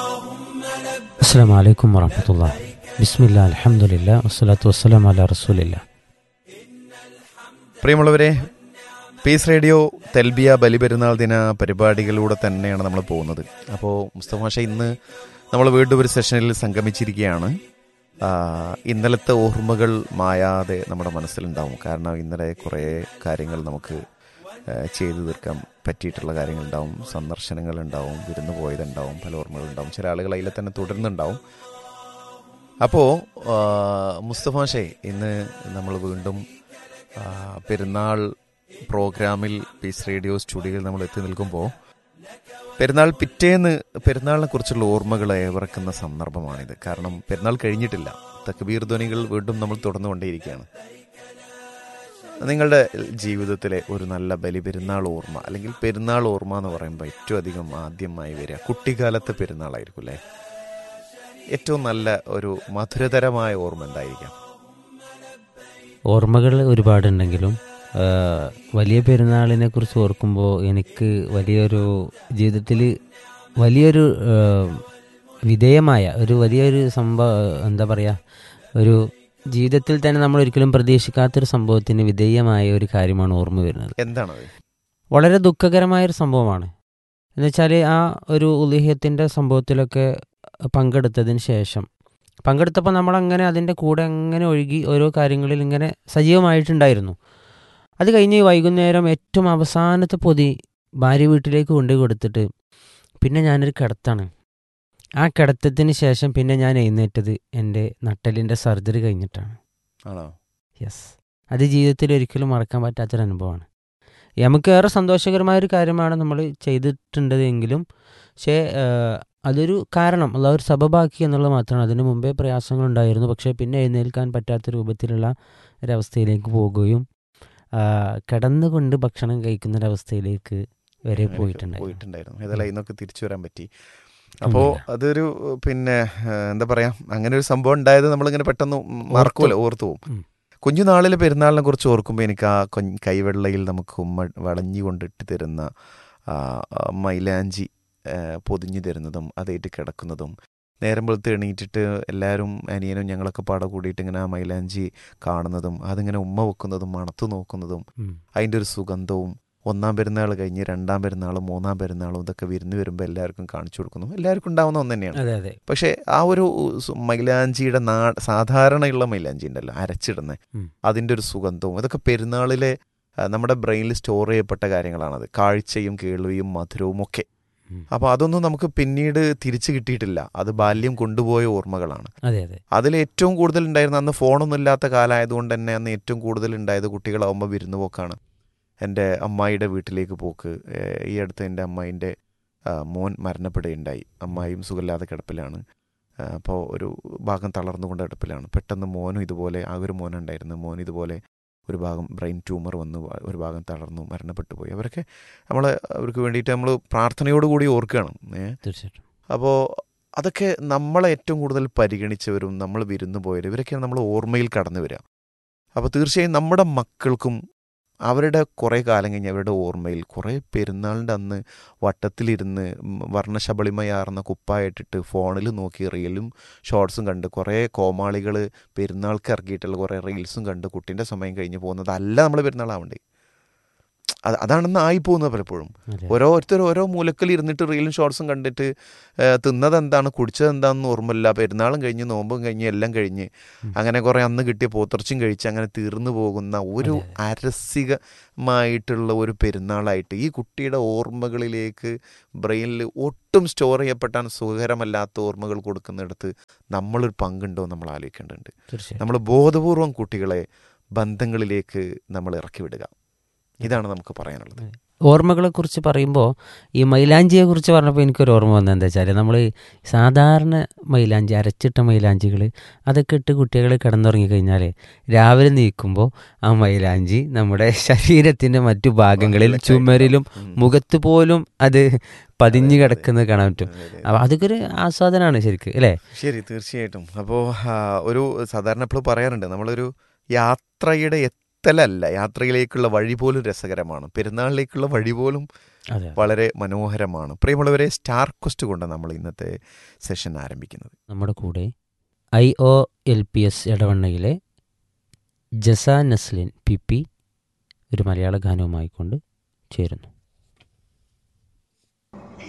അസ്സാം വലൈക്കും വറഹമത്തുള്ള ബിസ്മില്ല അലഹമുല്ല വസ്സലാത്തു വസ്സലാം അല റസൂലില്ല പ്രിയമുള്ളവരെ പീസ് റേഡിയോ തെൽബിയ ബലിപെരുന്നാൾ ദിന പരിപാടികളിലൂടെ തന്നെയാണ് നമ്മൾ പോകുന്നത് അപ്പോൾ മുസ്തഫാഷ ഇന്ന് നമ്മൾ വീണ്ടും ഒരു സെഷനിൽ സംഗമിച്ചിരിക്കുകയാണ് ആ, ഇന്നലത്തെ ഓർമ്മകൾ മായാതെ നമ്മുടെ മനസ്സിലുണ്ടാവും കാരണം ഇന്നലെ കുറേ കാര്യങ്ങൾ നമുക്ക് ആ, ചെയ്തു തീർക്കാൻ പറ്റിയിട്ടുള്ള കാര്യങ്ങളുണ്ടാവും സന്ദർശനങ്ങളുണ്ടാവും വിരുന്ന് പോയതുണ്ടാവും പല ഓർമ്മകളുണ്ടാവും ചില ആളുകൾ അതിൽ തന്നെ തുടരുന്നുണ്ടാവും അപ്പോൾ മുസ്തഫാഷെ ഇന്ന് നമ്മൾ വീണ്ടും ആ, പെരുന്നാൾ പ്രോഗ്രാമിൽ പീസ് റേഡിയോ സ്റ്റുഡിയോയിൽ നമ്മൾ എത്തി നിൽക്കുമ്പോൾ പെരുന്നാൾ പിറ്റേന്ന് പെരുന്നാളിനെ കുറിച്ചുള്ള ഓർമ്മകൾ ഏവർക്കുന്ന സന്ദർഭമാണിത് കാരണം പെരുന്നാൾ കഴിഞ്ഞിട്ടില്ല തക്ബീർ ധ്വനികൾ വീണ്ടും നമ്മൾ തുടർന്നുകൊണ്ടേയിരിക്കുകയാണ് നിങ്ങളുടെ ജീവിതത്തിലെ ഒരു നല്ല ബലി പെരുന്നാൾ ഓർമ്മ അല്ലെങ്കിൽ പെരുന്നാൾ ഓർമ്മ എന്ന് പറയുമ്പോൾ ഏറ്റവും അധികം ആദ്യമായി വരിക കുട്ടിക്കാലത്തെ പെരുന്നാളായിരിക്കും അല്ലേ ഏറ്റവും നല്ല ഒരു മധുരതരമായ ഓർമ്മ എന്തായിരിക്കാം ഓർമ്മകൾ ഒരുപാടുണ്ടെങ്കിലും ആ, വലിയ പെരുന്നാളിനെ കുറിച്ച് ഓർക്കുമ്പോൾ എനിക്ക് വലിയൊരു ജീവിതത്തിൽ വലിയൊരു ആ, വിധേയമായ ഒരു വലിയൊരു സംഭവ എന്താ പറയുക ഒരു ജീവിതത്തിൽ തന്നെ നമ്മൾ ഒരിക്കലും പ്രതീക്ഷിക്കാത്തൊരു സംഭവത്തിന് വിധേയമായ ഒരു കാര്യമാണ് ഓർമ്മ വരുന്നത് എന്താണത് വളരെ ദുഃഖകരമായൊരു സംഭവമാണ് എന്നുവെച്ചാൽ ആ ഒരു ഉലിഹ്യത്തിൻ്റെ സംഭവത്തിലൊക്കെ പങ്കെടുത്തതിന് ശേഷം പങ്കെടുത്തപ്പോൾ നമ്മളങ്ങനെ അതിൻ്റെ കൂടെ അങ്ങനെ ഒഴുകി ഓരോ കാര്യങ്ങളിൽ ഇങ്ങനെ സജീവമായിട്ടുണ്ടായിരുന്നു അത് കഴിഞ്ഞ് വൈകുന്നേരം ഏറ്റവും അവസാനത്തെ പൊതി ഭാര്യ വീട്ടിലേക്ക് കൊണ്ടുപോയി കൊടുത്തിട്ട് പിന്നെ ഞാനൊരു കിടത്താണ് ആ കിടത്തത്തിന് ശേഷം പിന്നെ ഞാൻ എഴുന്നേറ്റത് എൻ്റെ നട്ടലിൻ്റെ സർജറി കഴിഞ്ഞിട്ടാണ് ആണോ യെസ് അത് ജീവിതത്തിൽ ഒരിക്കലും മറക്കാൻ പറ്റാത്തൊരു അനുഭവമാണ് നമുക്ക് ഏറെ സന്തോഷകരമായ ഒരു കാര്യമാണ് നമ്മൾ ചെയ്തിട്ടുണ്ട് എങ്കിലും പക്ഷേ ആ, അതൊരു കാരണം അല്ല ഒരു സബബാക്കി എന്നുള്ളത് മാത്രമാണ് അതിന് മുമ്പേ പ്രയാസങ്ങളുണ്ടായിരുന്നു പക്ഷേ പിന്നെ എഴുന്നേൽക്കാൻ പറ്റാത്ത രൂപത്തിലുള്ള ഒരവസ്ഥയിലേക്ക് പോകുകയും ആ, കിടന്നുകൊണ്ട് ഭക്ഷണം കഴിക്കുന്ന ഒരവസ്ഥയിലേക്ക് വരെ അങ്ങനെ പോയിട്ടുണ്ടായിരുന്നു പോയിട്ടുണ്ടായിരുന്നു ഏതായാലും ഇന്നൊക്കെ തിരിച്ചു വരാൻ പറ്റി അപ്പോൾ അതൊരു പിന്നെ ആ, എന്താ പറയാ അങ്ങനെ ഒരു സംഭവം ഉണ്ടായത് നമ്മളിങ്ങനെ പെട്ടെന്ന് മറക്കൂല ഓർത്തു പോകും ഉം. കുഞ്ഞുനാളിലെ പെരുന്നാളിനെ കുറിച്ച് ഓർക്കുമ്പോൾ എനിക്ക് ആ കൊഞ്ഞ് കൈവെള്ളയിൽ നമുക്ക് ഉമ്മ വളഞ്ഞു കൊണ്ടിട്ട് തരുന്ന ആ, ആ, മൈലാഞ്ചി ആ, പൊതിഞ്ഞു തരുന്നതും അതേറ്റ് കിടക്കുന്നതും നേരം വെളുത്ത് എണീറ്റിട്ട് എല്ലാവരും അനിയനും ഞങ്ങളൊക്കെ പാടെ കൂടിയിട്ട് ഇങ്ങനെ ആ മൈലാഞ്ചി കാണുന്നതും അതിങ്ങനെ ഉമ്മ വെക്കുന്നതും മണത്തു നോക്കുന്നതും ഉം. അതിൻ്റെ ഒരു സുഗന്ധവും ഒന്നാം പെരുന്നാൾ കഴിഞ്ഞ് രണ്ടാം പെരുന്നാളും മൂന്നാം പെരുന്നാളും ഇതൊക്കെ വിരുന്ന് വരുമ്പോൾ എല്ലാവർക്കും കാണിച്ചു കൊടുക്കുന്നു എല്ലാവർക്കും ഉണ്ടാവുന്ന ഒന്ന് തന്നെയാണ് അതെ അതെ പക്ഷേ ആ ഒരു സു- മൈലാഞ്ചിയുടെ നാ സാധാരണയുള്ള മൈലാഞ്ചി ഉണ്ടല്ലോ അരച്ചിടുന്നത് ഉം. അതിൻ്റെ ഒരു സുഗന്ധവും ഇതൊക്കെ പെരുന്നാളിലെ ആ, നമ്മുടെ ബ്രെയിനിൽ സ്റ്റോർ ചെയ്യപ്പെട്ട കാര്യങ്ങളാണത് കാഴ്ചയും കേൾവിയും മധുരവും ഒക്കെ ഉം. അപ്പോൾ അതൊന്നും നമുക്ക് പിന്നീട് തിരിച്ചു കിട്ടിയിട്ടില്ല അത് ബാല്യം കൊണ്ടുപോയ ഓർമ്മകളാണ് അതെ അതെ അതിൽ ഏറ്റവും കൂടുതൽ ഉണ്ടായിരുന്ന അന്ന് ഫോണൊന്നും ഇല്ലാത്ത കാലമായതുകൊണ്ട് തന്നെ അന്ന് ഏറ്റവും കൂടുതൽ ഉണ്ടായത് കുട്ടികളാവുമ്പോൾ വിരുന്ന് പോക്കാണ് എൻ്റെ അമ്മായിയുടെ വീട്ടിലേക്ക് പോക്ക് ഏഹ് ഈ അടുത്ത് എൻ്റെ അമ്മായിൻ്റെ ആ, മോൻ മരണപ്പെടുകയുണ്ടായി അമ്മായിയും സുഖമില്ലാതെ കിടപ്പിലാണ് അപ്പോൾ ഒരു ഭാഗം തളർന്നുകൊണ്ട് കിടപ്പിലാണ് പെട്ടെന്ന് മോനും ഇതുപോലെ ആ ഒരു മോനുണ്ടായിരുന്നു മോൻ ഇതുപോലെ ഒരു ഭാഗം ബ്രെയിൻ ട്യൂമർ വന്ന് വ- ഒരു ഭാഗം തളർന്നു മരണപ്പെട്ടു പോയി അവരൊക്കെ നമ്മൾ അവർക്ക് വേണ്ടിയിട്ട് നമ്മൾ പ്രാർത്ഥനയോടുകൂടി ഓർക്കുകയാണ് ഏഹ് തീർച്ചയായിട്ടും അപ്പോൾ അതൊക്കെ നമ്മളെ ഏറ്റവും കൂടുതൽ പരിഗണിച്ചവരും നമ്മൾ വിരുന്ന് പോയവരും ഇവരൊക്കെയാണ് നമ്മൾ ഓർമ്മയിൽ കടന്നു വരിക അപ്പോൾ തീർച്ചയായും നമ്മുടെ മക്കൾക്കും അവരുടെ കുറേ കാലം കഴിഞ്ഞ് അവരുടെ ഓർമ്മയിൽ കുറേ പെരുന്നാളിൻ്റെ അന്ന് വട്ടത്തിലിരുന്ന് ഉം വർണ്ണശബളിമയാർന്ന കുപ്പായിട്ടിട്ട് ഫോണിൽ നോക്കി റീലും ഷോർട്സും കണ്ട് കുറേ കോമാളികൾ പെരുന്നാൾക്ക് ഇറക്കിയിട്ടുള്ള കുറേ റീൽസും കണ്ട് കുട്ടീൻ്റെ സമയം കഴിഞ്ഞ് പോകുന്നത് അല്ല നമ്മൾ പെരുന്നാളാവണ്ടേ അത് അതാണെന്ന് ആയിപ്പോകുന്നത് പലപ്പോഴും അതെ ഓരോരുത്തർ ഓരോ മൂലക്കൽ ഇരുന്നിട്ട് റീലും ഷോർട്സും കണ്ടിട്ട് ഏഹ്, തിന്നത് എന്താണ് കുടിച്ചത് എന്താണെന്ന് ഓർമ്മയില്ല പെരുന്നാളും കഴിഞ്ഞ് നോമ്പും കഴിഞ്ഞ് എല്ലാം കഴിഞ്ഞ് ഉം. അങ്ങനെ കുറേ അന്ന് കിട്ടിയ പോത്തിറച്ചും കഴിച്ച് അങ്ങനെ തീർന്നു പോകുന്ന ഒരു അതെ. അരസികമായിട്ടുള്ള ഒരു പെരുന്നാളായിട്ട് ഈ കുട്ടിയുടെ ഓർമ്മകളിലേക്ക് ബ്രെയിനിൽ ഒട്ടും സ്റ്റോർ ചെയ്യപ്പെട്ടാൻ സുഖകരമല്ലാത്ത ഓർമ്മകൾ കൊടുക്കുന്നിടത്ത് നമ്മളൊരു പങ്കുണ്ടോ നമ്മൾ ആലോചിക്കേണ്ടതുണ്ട് തീർച്ചയായിട്ടും നമ്മൾ ബോധപൂർവം കുട്ടികളെ ബന്ധങ്ങളിലേക്ക് നമ്മൾ ഇറക്കി വിടുക ഇതാണ് നമുക്ക് പറയാനുള്ളത് ഓർമ്മകളെ കുറിച്ച് പറയുമ്പോൾ ഈ മൈലാഞ്ചിയെ കുറിച്ച് പറഞ്ഞപ്പോൾ എനിക്കൊരു ഓർമ്മ വന്നത് എന്താ വെച്ചാൽ നമ്മൾ സാധാരണ മൈലാഞ്ചി അരച്ചിട്ട മൈലാഞ്ചികൾ അതൊക്കെ ഇട്ട് കുട്ടികൾ കിടന്നുറങ്ങി കഴിഞ്ഞാൽ രാവിലെ നീക്കുമ്പോൾ ആ മൈലാഞ്ചി നമ്മുടെ ശരീരത്തിൻ്റെ മറ്റു ഭാഗങ്ങളിൽ ചുമരിലും ഉം. മുഖത്ത് പോലും അത് പതിഞ്ഞു കിടക്കുന്നത് കാണാൻ പറ്റും അതെ, അതെ. അപ്പോൾ അതൊക്കെ ഒരു ആസ്വാദനമാണ് ശരിക്കും അല്ലേ ശരി തീർച്ചയായിട്ടും അപ്പോൾ ഒരു സാധാരണ എപ്പോഴും പറയാറുണ്ട് നമ്മളൊരു യാത്രയുടെ നിർത്തലല്ല യാത്രയിലേക്കുള്ള വഴി പോലും രസകരമാണ് പെരുന്നാളിലേക്കുള്ള വഴി പോലും അതെ വളരെ മനോഹരമാണ് പ്രിയമുള്ളവരെ സ്റ്റാർ ക്വസ്റ്റ് കൊണ്ട് നമ്മൾ ഇന്നത്തെ സെഷൻ ആരംഭിക്കുന്നത് നമ്മുടെ കൂടെ I O L P S ഇടവണ്ണയിലെ ജസ നസ്ലിൻ പി പി ഒരു മലയാള ഗാനവുമായി കൊണ്ട് ചേരുന്നു